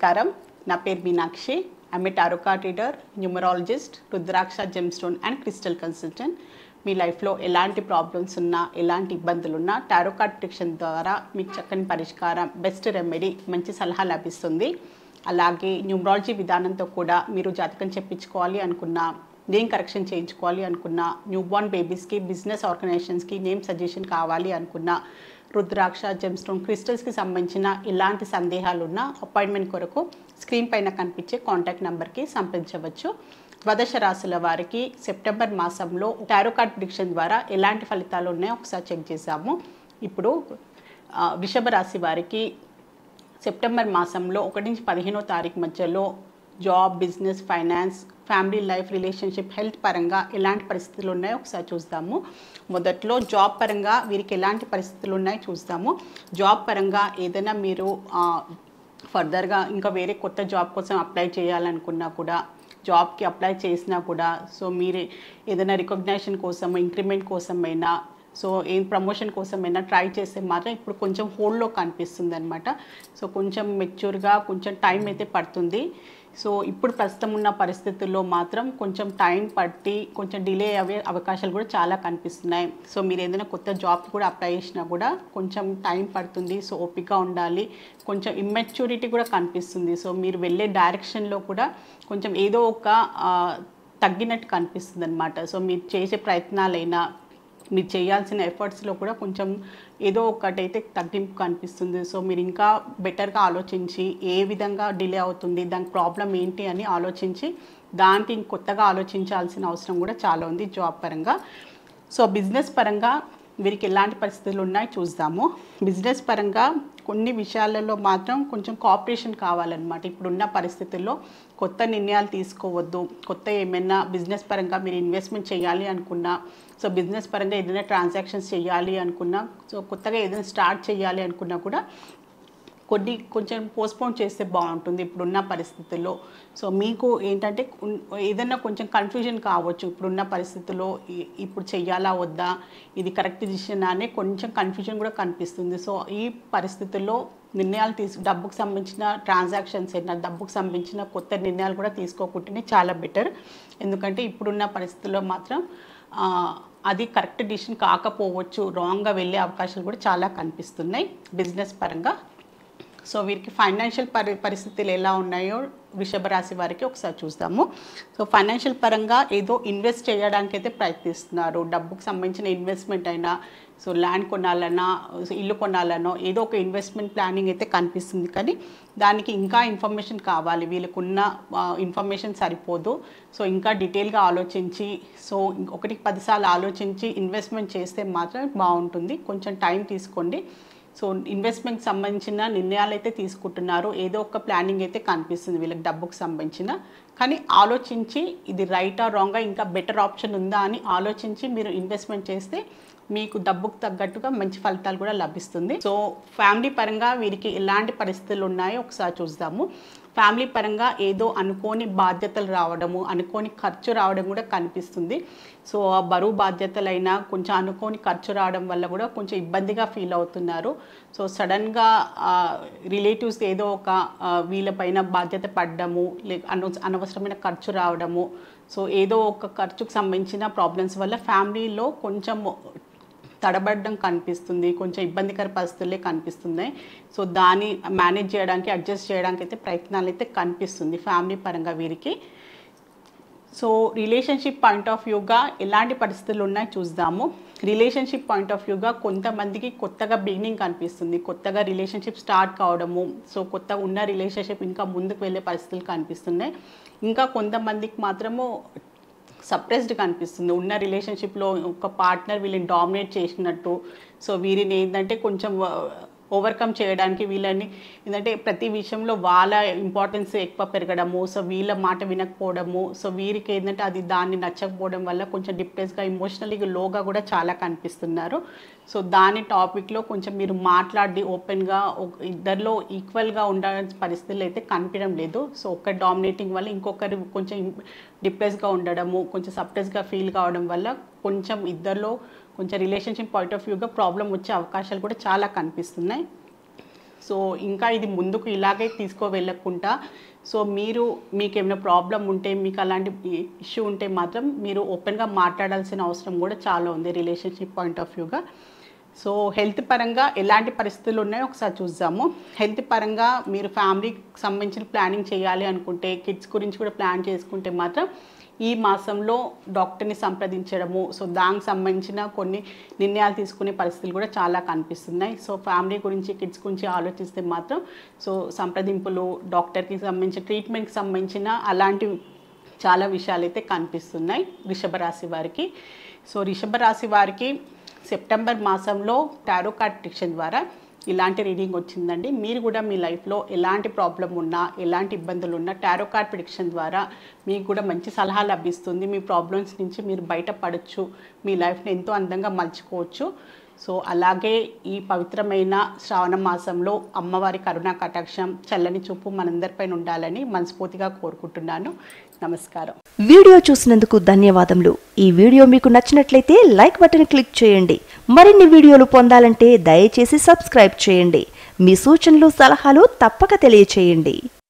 నమస్కారం నా పేరు Meenakshi I'm a tarot card reader numerologist rudraksha gemstone and crystal consultant మీ లైఫ్లో ఎలాంటి ప్రాబ్లమ్స్ ఉన్నా ఎలాంటి ఇబ్బందులు ఉన్నా టారో కార్డ్ ప్రిడిక్షన్ ద్వారా మీకు చక్కని పరిష్కారం బెస్ట్ రెమెడీ మంచి సలహా లభిస్తుంది అలాగే న్యూమరాలజీ విధానంతో కూడా మీరు జాతకం చెప్పించుకోవాలి అనుకున్నా నేమ్ కరెక్షన్ చేయించుకోవాలి అనుకున్న న్యూబార్న్ బేబీస్కి బిజినెస్ ఆర్గనైజేషన్స్కి నేమ్ సజెషన్ కావాలి అనుకున్న రుద్రాక్ష జెమ్స్టోన్ క్రిస్టల్స్కి సంబంధించిన ఎలాంటి సందేహాలు ఉన్నా అపాయింట్మెంట్ కొరకు స్క్రీన్ పైన కనిపించే కాంటాక్ట్ నెంబర్కి సంప్రదించవచ్చు ద్వాదశ రాశుల వారికి సెప్టెంబర్ మాసంలో టారో కార్డ్ ప్రిడిక్షన్ ద్వారా ఎలాంటి ఫలితాలు ఉన్నాయో ఒకసారి చెక్ చేసాము ఇప్పుడు ఆ, వృషభ రాశి వారికి సెప్టెంబర్ మాసంలో ఒకటి నుంచి పదిహేనో తారీఖు మధ్యలో job business finance family life relationship health పరంగా ఎలాంటి పరిస్థితులు ఉన్నాయో ఒకసారి చూద్దాము మొదట్లో జాబ్ పరంగా వీరికి ఎలాంటి పరిస్థితులు ఉన్నాయో చూస్తాము జాబ్ పరంగా ఏదైనా మీరు ఆ, ఫర్దర్గా ఇంకా వేరే కొత్త జాబ్ కోసం అప్లై చేయాలనుకున్నా కూడా జాబ్కి అప్లై చేసినా కూడా సో మీరు ఏదైనా రికగ్నేషన్ కోసం ఇంక్రిమెంట్ కోసమైనా సో ఏం ప్రమోషన్ కోసమైనా ట్రై చేస్తే మాత్రం ఇప్పుడు కొంచెం హోల్డ్లో కనిపిస్తుంది అనమాట సో కొంచెం మెచ్యూర్గా కొంచెం టైం అయితే పడుతుంది సో ఇప్పుడు ప్రస్తుతం ఉన్న పరిస్థితుల్లో మాత్రం కొంచెం టైం పట్టి కొంచెం డిలే అయ్యే అవకాశాలు కూడా చాలా కనిపిస్తున్నాయి సో మీరు ఏదైనా కొత్త జాబ్ కూడా అప్లై చేసినా కూడా కొంచెం టైం పడుతుంది సో ఓపిక ఉండాలి కొంచెం ఇమ్మెచ్యూరిటీ కూడా కనిపిస్తుంది సో మీరు వెళ్ళే డైరెక్షన్లో కూడా కొంచెం ఏదో ఒక ఆ, తగ్గినట్టు కనిపిస్తుంది అనమాట సో మీరు చేసే ప్రయత్నాలైనా మీరు చేయాల్సిన ఎఫర్ట్స్లో కూడా కొంచెం ఏదో ఒకటైతే తగ్గింపు కనిపిస్తుంది సో మీరు ఇంకా బెటర్గా ఆలోచించి ఏ విధంగా డిలే అవుతుంది దానికి ప్రాబ్లం ఏంటి అని ఆలోచించి దానికి ఇంకొత్తగా ఆలోచించాల్సిన అవసరం కూడా చాలా ఉంది జాబ్ పరంగా సో బిజినెస్ పరంగా వీరికి ఎలాంటి పరిస్థితులు ఉన్నాయి చూద్దాము బిజినెస్ పరంగా కొన్ని విషయాలలో మాత్రం కొంచెం కోఆపరేషన్ కావాలన్నమాట ఇప్పుడున్న పరిస్థితుల్లో కొత్త నిర్ణయాలు తీసుకోవద్దు కొత్త ఏమైనా బిజినెస్ పరంగా మీరు ఇన్వెస్ట్మెంట్ చేయాలి అనుకున్నా సో బిజినెస్ పరంగా ఏదైనా ట్రాన్సాక్షన్స్ చేయాలి అనుకున్నా సో కొత్తగా ఏదైనా స్టార్ట్ చేయాలి అనుకున్నా కూడా కొన్ని కొంచెం పోస్ట్పోన్ చేస్తే బాగుంటుంది ఇప్పుడున్న పరిస్థితుల్లో సో మీకు ఏంటంటే ఉన్- ఏదైనా కొంచెం కన్ఫ్యూజన్ కావచ్చు ఇప్పుడున్న పరిస్థితుల్లో ఇ- ఇప్పుడు చెయ్యాలా వద్దా ఇది కరెక్ట్ డిసిషన్ అనే కొంచెం కన్ఫ్యూజన్ కూడా కనిపిస్తుంది సో ఈ పరిస్థితుల్లో నిర్ణయాలు తీసు డబ్బుకు సంబంధించిన ట్రాన్సాక్షన్స్ అయినా డబ్బుకు సంబంధించిన కొత్త నిర్ణయాలు కూడా తీసుకోకుంటేనే చాలా బెటర్ ఎందుకంటే ఇప్పుడున్న పరిస్థితుల్లో మాత్రం ఆ, అది కరెక్ట్ డిసిషన్ కాకపోవచ్చు రాంగ్గా వెళ్ళే అవకాశాలు కూడా చాలా కనిపిస్తున్నాయి బిజినెస్ పరంగా సో వీరికి ఫైనాన్షియల్ పరి పరిస్థితులు ఎలా ఉన్నాయో వృషభ రాశి వారికి ఒకసారి చూద్దాము సో ఫైనాన్షియల్ పరంగా ఏదో ఇన్వెస్ట్ చేయడానికి అయితే ప్రయత్నిస్తున్నారు డబ్బుకు సంబంధించిన ఇన్వెస్ట్మెంట్ అయినా సో ల్యాండ్ కొనాలన్నా సో ఇల్లు కొనాలనో ఏదో ఒక ఇన్వెస్ట్మెంట్ ప్లానింగ్ అయితే కనిపిస్తుంది కానీ దానికి ఇంకా ఇన్ఫర్మేషన్ కావాలి వీళ్ళకున్న ఇన్ఫర్మేషన్ సరిపోదు సో ఇంకా డీటెయిల్గా ఆలోచించి సో ఒకటికి పదిసార్లు ఆలోచించి ఇన్వెస్ట్మెంట్ చేస్తే మాత్రం బాగుంటుంది కొంచెం టైం తీసుకోండి సో ఇన్వెస్ట్మెంట్కి సంబంధించిన నిర్ణయాలు అయితే తీసుకుంటున్నారు ఏదో ఒక ప్లానింగ్ అయితే కనిపిస్తుంది వీళ్ళకి డబ్బుకు సంబంధించిన కానీ ఆలోచించి ఇది రైటా రాంగా ఇంకా బెటర్ ఆప్షన్ ఉందా అని ఆలోచించి మీరు ఇన్వెస్ట్మెంట్ చేస్తే మీకు డబ్బుకు తగ్గట్టుగా మంచి ఫలితాలు కూడా లభిస్తుంది సో ఫ్యామిలీ పరంగా వీరికి ఎలాంటి పరిస్థితులు ఉన్నాయో ఒకసారి చూద్దాము ఫ్యామిలీ పరంగా ఏదో అనుకోని బాధ్యతలు రావడము అనుకోని ఖర్చు రావడం కూడా కనిపిస్తుంది సో ఆ బరువు బాధ్యతలైనా కొంచెం అనుకోని ఖర్చు రావడం వల్ల కూడా కొంచెం ఇబ్బందిగా ఫీల్ అవుతున్నారు సో సడన్గా రిలేటివ్స్ ఏదో ఒక ఆ, వీళ్ళపైన బాధ్యత పడ్డము లే అను అనవసరమైన ఖర్చు రావడము సో ఏదో ఒక ఖర్చుకు సంబంధించిన ప్రాబ్లమ్స్ వల్ల ఫ్యామిలీలో కొంచెం తడబడడం కనిపిస్తుంది కొంచెం ఇబ్బందికర పరిస్థితులే కనిపిస్తున్నాయి సో దాన్ని మేనేజ్ చేయడానికి అడ్జస్ట్ చేయడానికి అయితే ప్రయత్నాలు అయితే కనిపిస్తుంది ఫ్యామిలీ పరంగా వీరికి సో రిలేషన్షిప్ పాయింట్ ఆఫ్ వ్యూగా ఎలాంటి పరిస్థితులు ఉన్నాయి చూద్దాము రిలేషన్షిప్ పాయింట్ ఆఫ్ వ్యూగా కొంతమందికి కొత్తగా బిగినింగ్ కనిపిస్తుంది కొత్తగా రిలేషన్షిప్ స్టార్ట్ కావడము సో కొత్త ఉన్న రిలేషన్షిప్ ఇంకా ముందుకు వెళ్ళే పరిస్థితులు కనిపిస్తున్నాయి ఇంకా కొంతమందికి మాత్రము సప్రెస్డ్ కనిపిస్తుంది ఉన్న రిలేషన్షిప్లో ఒక పార్ట్నర్ వీళ్ళని డామినేట్ చేసినట్టు సో వీరిని ఏంటంటే కొంచెం ఓవర్కమ్ చేయడానికి వీళ్ళని ఏంటంటే ప్రతి విషయంలో వాళ్ళ ఇంపార్టెన్స్ ఎక్కువ పెరగడము సో వీళ్ళ మాట వినకపోవడము సో వీరికి ఏంటంటే అది దాన్ని నచ్చకపోవడం వల్ల కొంచెం డిప్రెస్గా ఇమోషనల్లీ లోగా కూడా చాలా కనిపిస్తున్నారు సో దాని టాపిక్లో కొంచెం మీరు మాట్లాడి ఓపెన్గా ఇద్దరిలో ఈక్వల్గా ఉండాల్సిన పరిస్థితులు అయితే కనిపించడం లేదు సో ఒక్క డామినేటింగ్ వల్ల ఇంకొకరు కొంచెం డిప్రెస్గా ఉండడము కొంచెం సప్రెస్గా ఫీల్ కావడం వల్ల కొంచెం ఇద్దరిలో కొంచెం రిలేషన్షిప్ పాయింట్ ఆఫ్ వ్యూగా ప్రాబ్లం వచ్చే అవకాశాలు కూడా చాలా కనిపిస్తున్నాయి సో ఇంకా ఇది ముందుకు ఇలాగే తీసుకోవెళ్ళకుండా సో మీరు మీకు ఏమైనా ప్రాబ్లం ఉంటే మీకు అలాంటి ఇష్యూ ఉంటే మాత్రం మీరు ఓపెన్గా మాట్లాడాల్సిన అవసరం కూడా చాలా ఉంది రిలేషన్షిప్ పాయింట్ ఆఫ్ వ్యూగా సో హెల్త్ పరంగా ఎలాంటి పరిస్థితులు ఉన్నాయో ఒకసారి చూద్దాము హెల్త్ పరంగా మీరు ఫ్యామిలీకి సంబంధించిన ప్లానింగ్ చేయాలి అనుకుంటే కిడ్స్ గురించి కూడా ప్లాన్ చేసుకుంటే మాత్రం ఈ మాసంలో డాక్టర్ని సంప్రదించడము సో దానికి సంబంధించిన కొన్ని నిర్ణయాలు తీసుకునే పరిస్థితులు కూడా చాలా కనిపిస్తున్నాయి సో ఫ్యామిలీ గురించి కిడ్స్ గురించి ఆలోచిస్తే మాత్రం సో సంప్రదింపులు డాక్టర్కి సంబంధించిన ట్రీట్మెంట్కి సంబంధించిన అలాంటి చాలా విషయాలు అయితే కనిపిస్తున్నాయి వృషభ రాశి వారికి సో వృషభ రాశి వారికి సెప్టెంబర్ మాసంలో టారో కార్డ్ ప్రిడిక్షన్ ద్వారా ఇలాంటి రీడింగ్ వచ్చిందండి మీరు కూడా మీ లైఫ్లో ఎలాంటి ప్రాబ్లం ఉన్నా ఎలాంటి ఇబ్బందులు ఉన్నా టారో కార్డ్ ప్రిడిక్షన్ ద్వారా మీకు కూడా మంచి సలహా లభిస్తుంది మీ ప్రాబ్లమ్స్ నుంచి మీరు బయటపడచ్చు మీ లైఫ్ని ఎంతో అందంగా మలుచుకోవచ్చు సో అలాగే ఈ పవిత్రమైన శ్రావణ మాసంలో అమ్మవారి కరుణా కటాక్షం చల్లని చూపు మనందరిపైన ఉండాలని మనస్ఫూర్తిగా కోరుకుంటున్నాను నమస్కారం వీడియో చూసినందుకు ధన్యవాదములు ఈ వీడియో మీకు నచ్చినట్లయితే లైక్ బటన్ క్లిక్ చేయండి మరిన్ని వీడియోలు పొందాలంటే దయచేసి సబ్స్క్రైబ్ చేయండి మీ సూచనలు సలహాలు తప్పక తెలియచేయండి